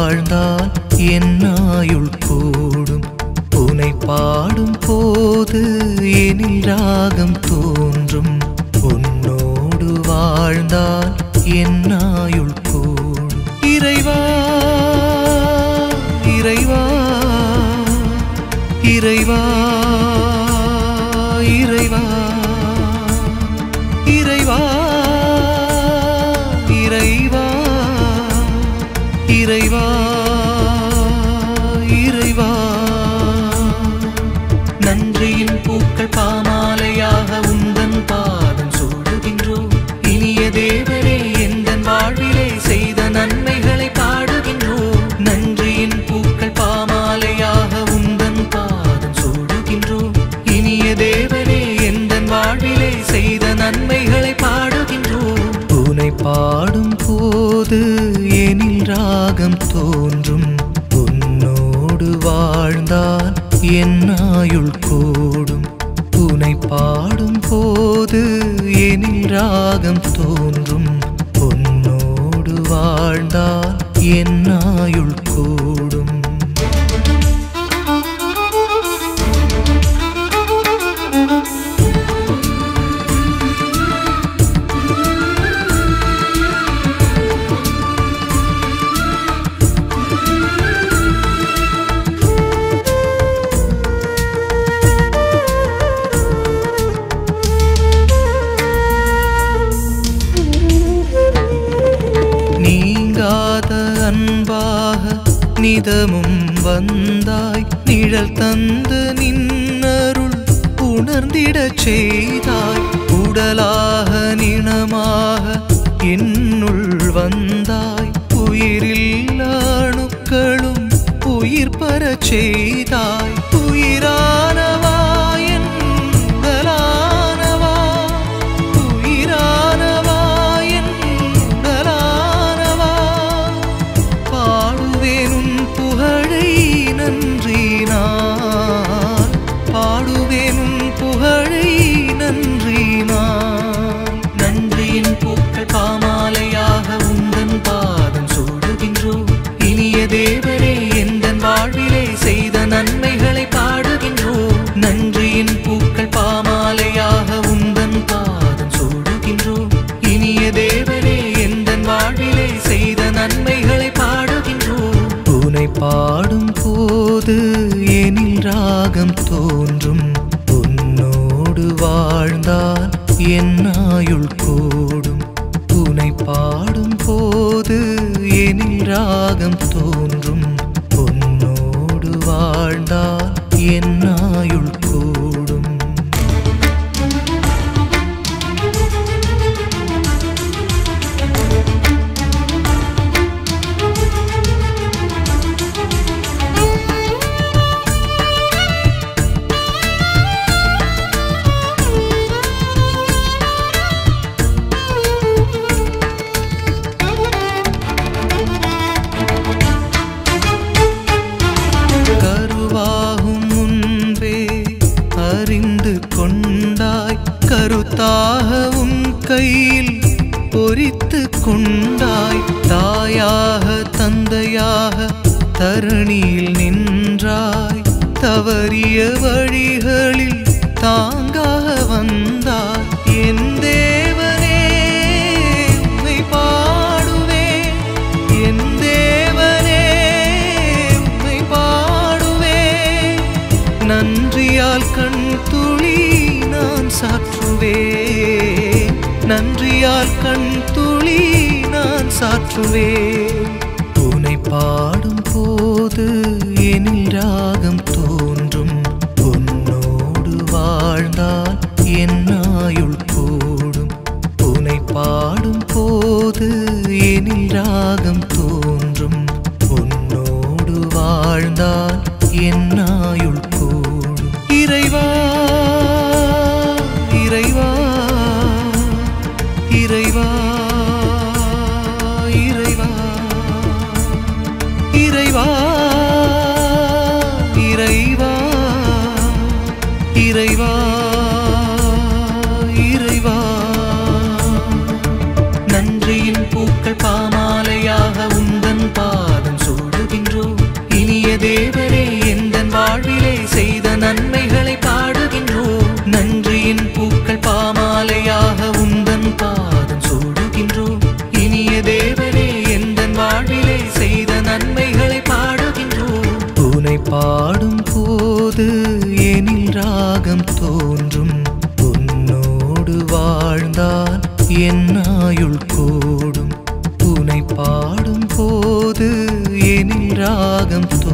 வாழ்ந்தால் என்னாயுள் கூடும் உனை பாடும் போது எனில் ராகம் தோன்றும் உன்னோடு வாழ்ந்தால் என்னாயுள் கூடும் இறைவா இறைவா இறைவா இறைவா இறைவா இறைவா இறைவா இறைவா நன்றியின் பூக்கள் பாமாலையாக உந்தன் பாதம் சூடுகின்றோம் இனிய தேவரே எந்தன் வாழ்விலே செய்த நன்மைகளை பாடுகின்றோம் நன்றியின் பூக்கள் பாமாலையாக உந்தன் பாதம் சூடுகின்றோம் இனிய தேவரே எந்தன் வாழ்விலே செய்த நன்மைகளை பாடுகின்றோம் உனை பாடும் போது எனில் ராகம் தோன்றும் உன்னோடு வாழ்ந்தால் என்னாயுள் கூடும் உனை பாடும் போது எனில் ராகம் தோன்றும் உன்னோடு வாழ்ந்தால் என்னாயுள் கூடும் நீங்காத அன்பாக நிதமும் வந்தாய் நிழல் தந்து நின்னருள் உணர்ந்திடச் செய்தாய் உடலாக நினமாக என்னுள் வந்தாய் உயிரில் அணுக்களும் உயிர் பெறச் செய்தாய் உயிரானவா என் உடலானவா உயிரானவா என் உடலானவா பாடுவேனும் புகழை நன்றி நான் பாடுவேனும் புகழை நன்றி நான் நன்றியின் பூக்கள் பாமாலையாக உந்தன் பாதம் சூடுகின்றோம் இனிய தேவரே எந்தன் வாழ்விலே செய்த நன்மைகளை பாடுகின்றோம் நன்றியின் பூக்கள் பாமாலையாக உந்தன் பாதம் சூடுகின்றோம் இனிய தேவரே எந்தன் வாழ்விலே செய்த நன்மைகளை பாடுகின்றோம் உனை பாடும் போது எனில் ராகம் தோன்றும் உன்னோடு வாழ்ந்தால் என்னாயுள் கூடும் உனை பாடும் போது எனில் ராகம் தோன்றும் உன்னோடு வாழ்ந்தால் என்னாயுள் கூடும் கருவாகும் முன்பே அறிந்து கொண்டாய் கருத்தாக உன் கையில் பொறித்து கொண்டாய் தாயாக தந்தையாக தரணியில் நின்றாய் தவறிய வழிகளில் தாங்காக வந்தாய் என் தேவனே உம்மை பாடுவேன் என் தேவனே உம்மை பாடுவேன் நன்றியால் கண் துளி நான் சாற்றுவேன் நன்றியால் கண் துளி நான் சாற்றுவேன் உனை பாடும் போது எனில் ராகம் தோன்றும் உன்னோடு வாழ்ந்தால் என்னாயுள் கூடும் உனை பாடும் போது எனில் ராகம் தோன்றும் உன்னோடு வாழ்ந்தால் என்னாயுள் கூடும் இறைவா இறைவா இறைவா இறைவா இறைவா இறைவா இறைவா இறைவா நன்றியின் பூக்கள் பாமாலையாக உந்தன் பாதம் சூடு என் ஆயுள் கூடும் உனை பாடும் போது எனில் ராகம்